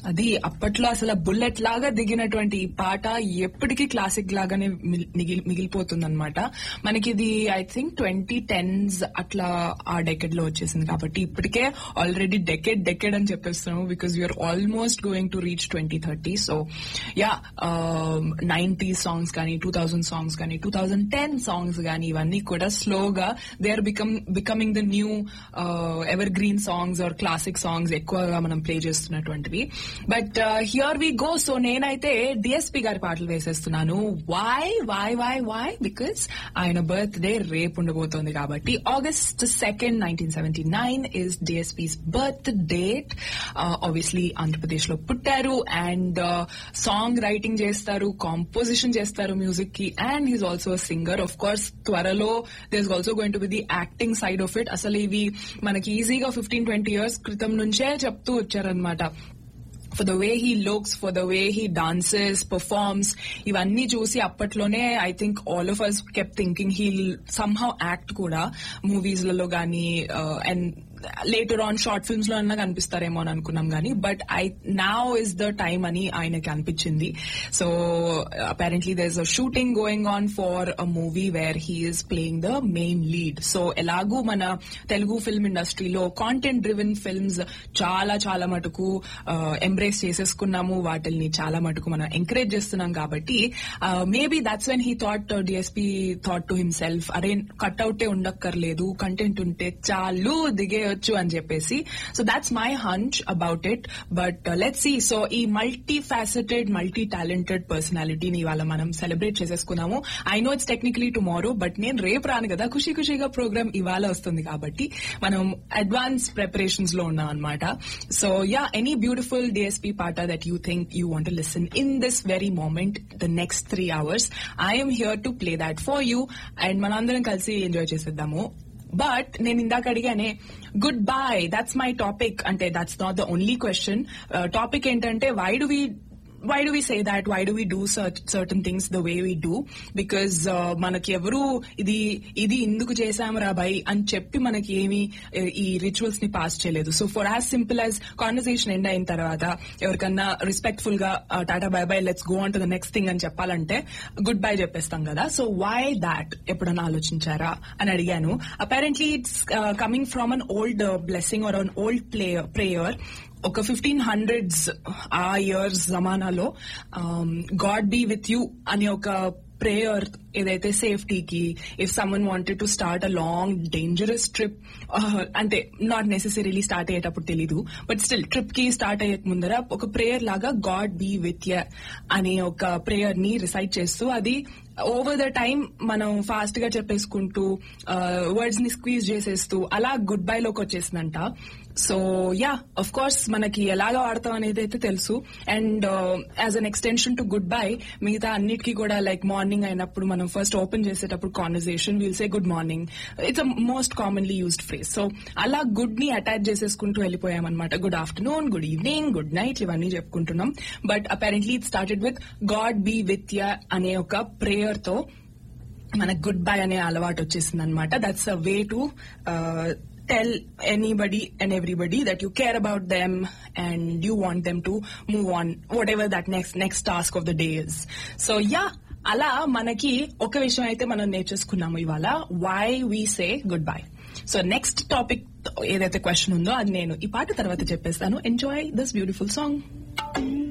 అది అప్పట్లో అసలు బుల్లెట్ లాగా దిగినటువంటి ఈ పాట ఎప్పటికీ క్లాసిక్ లాగానే మిగిలిపోతుంది అనమాట మనకి ఇది ఐ థింక్ ట్వంటీ టెన్స్ అట్లా ఆ డెకెడ్ లో వచ్చేసింది కాబట్టి ఇప్పటికే ఆల్రెడీ డెకెడ్ డెకెడ్ అని చెప్పేస్తున్నాము because you're almost going to reach twenty thirty so yeah ninety songs కానీ టూ థౌజండ్ సాంగ్స్ కానీ టూ థౌజండ్ టెన్ సాంగ్స్ కానీ ఇవన్నీ కూడా స్లోగా they are become becoming the new evergreen songs or classic songs ఎక్కువగా మనం play చేస్తున్నటువంటివి but here we go so నేనైతే డిఎస్పీ గారి పాటలు వేసేస్తున్నాను why why why why because ఆయన బర్త్డే రేపు ఉండబోతోంది కాబట్టి August second nineteen seventy nine is DSP's birth date obviously Andhra Pradesh లో పుట్టారు అండ్ సాంగ్ రైటింగ్ చేస్తారు కాంపోజిషన్ చేస్తారు మ్యూజిక్ కి and he's also singer of course త్వరలో this also going to be the acting side of it అసలు ఇవి మనకి ఈజీగా ఫిఫ్టీన్ ట్వంటీ ఇయర్స్ క్రితం నుంచే చెప్తూ వచ్చారనమాట for the way he looks for the way he dances performs ఇవన్నీ చూసి అప్పట్లోనే I think all of us kept thinking he somehow act కూడా మూవీస్ లలో గానీ and later on short films లో అన్నా కనిపిస్తారేమో అని అనుకున్నాం కానీ but I now is the time అని ఆయనకి అనిపించింది so apparently there is a shooting going on for a movie where he is playing the main lead so ఎలాగూ మన తెలుగు ఫిల్మ్ ఇండస్ట్రీలో కాంటెంట్ డ్రివెన్ ఫిల్మ్స్ చాలా చాలా మటుకు ఎంబ్రేస్ చేసేసుకున్నాము వాటిని చాలా మటుకు మనం ఎంకరేజ్ చేస్తున్నాం కాబట్టి maybe that's when he thought DSP thought to himself అరే కట్అవుటే ఉండక్కర్లేదు కంటెంట్ ఉంటే చాలు దిగేయొచ్చు అని చెప్పేసి so that's my hunch about it but let see so ఈ మల్టీ ఫ్యాసెటెడ్ మల్టీ టాలెంటెడ్ పర్సనాలిటీని ఇవాళ మనం సెలబ్రేట్ చేసేసుకున్నాము I know it's technically tomorrow but నేను రేపు రాను కదా ఖుషి ఖుషిగా ప్రోగ్రామ్ ఇవాళ వస్తుంది కాబట్టి మనం అడ్వాన్స్ ప్రిపరేషన్స్ లో ఉన్నాం అనమాట so yeah any beautiful DSP పాట that you think you want listen in this very moment the next three hours I'm here to play that for you and మనందరం కలిసి ఎంజాయ్ చేసేద్దాము బట్ నేను ఇందాక అడిగానే good bye that's my topic అంటే that's not the only question topic ఏంటంటే why do we why do we say that? Why do we do certain things the way we do? Because మనకి ఎవరు ఇది ఇది ఎందుకు చేశాము రా బై అని చెప్పి మనకి ఏమి ఈ రిచువల్స్ ని పాస్ చేయలేదు so for as simple as conversation end అయిన తర్వాత ఎవరికన్నా రెస్పెక్ట్ఫుల్ గా tata bye bye let's go on to the next thing అని చెప్పాలంటే గుడ్ బై చెప్పేస్తాం కదా సో వై దాట్ ఎప్పుడన్నా ఆలోచించారా అని అడిగాను apparently it's coming from an old blessing or an old player prayer ఒక ఫిఫ్టీన్ హండ్రెడ్స్ ఆ ఇయర్స్ జమానాలో గాడ్ బీ విత్ యూ అనే ఒక ప్రేయర్ ఏదైతే సేఫ్టీకి if someone wanted to start a long dangerous trip అంటే నాట్ నెసెసరీలీ స్టార్ట్ అయ్యేటప్పుడు తెలీదు but still trip కి స్టార్ట్ అయ్యే ముందర ఒక ప్రేయర్ లాగా గాడ్ బీ విత్ య అనే ఒక ప్రేయర్ ని రిసైట్ చేస్తూ అది ఓవర్ ద టైం మనం ఫాస్ట్ గా చెప్పేసుకుంటూ వర్డ్స్ ని స్క్వీజ్ చేసేస్తూ అలా గుడ్ బై లోకి వచ్చేసిందంట సో యా అఫ్ కోర్స్ మనకి ఎలాగా వాడతాం అనేది అయితే తెలుసు and as an extension to good bye మిగతా అన్నిటికీ కూడా లైక్ మార్నింగ్ అయినప్పుడు మనం ఫస్ట్ ఓపెన్ చేసేటప్పుడు conversation will say good morning it's a most commonly used phrase so అలా గుడ్ ని అటాచ్ చేసేసుకుంటూ వెళ్ళిపోయామన్నమాట good afternoon good evening good night ఇవన్నీ చెప్పుకుంటున్నాం but apparently it started with God be with ya అనే ఒక prayer తో మనకు గుడ్ బై అనే అలవాటు వచ్చేసింది అనమాట that's a way to tell anybody and everybody that you care about them and you want them to move on whatever that next next task of the day is so yeah అలా మనకి ఒక విషయం అయితే మనం నేర్చేసుకున్నాము ఇవాళ why we say good bye so next topic ఏదైతే question ఉందో అది నేను ఈ పాట తర్వాత చెప్పేస్తాను ఎంజాయ్ దిస్ బ్యూటిఫుల్ సాంగ్